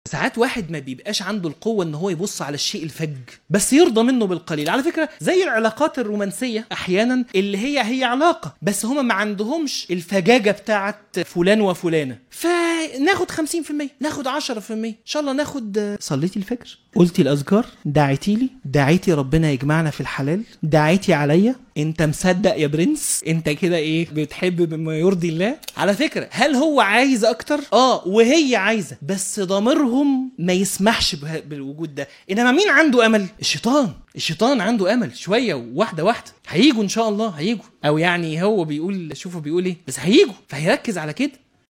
ساعات واحد ما بيبقاش عنده القوه ان هو يبص على الشيء الفج بس يرضى منه بالقليل على فكره زي العلاقات الرومانسيه احيانا اللي هي هي علاقه بس هما ما عندهمش الفجاجه بتاعت فلان وفلانه فناخد 50% ناخد 10% ان شاء الله ناخد صليتي الفجر قلتي الاذكار دعيتي لي دعيتي ربنا يجمعنا في الحلال دعيتي عليا انت مصدق يا برنس انت كده ايه بتحب بما يرضي الله على فكره هل هو عايز اكتر اه وهي عايزه بس ضميرهم ما يسمحش به- بالوجود ده انما مين عنده امل الشيطان الشيطان عنده امل شويه واحده واحده هيجوا ان شاء الله هيجوا او يعني هو بيقول شوفوا بيقول ايه بس هيجوا فهيركز على كده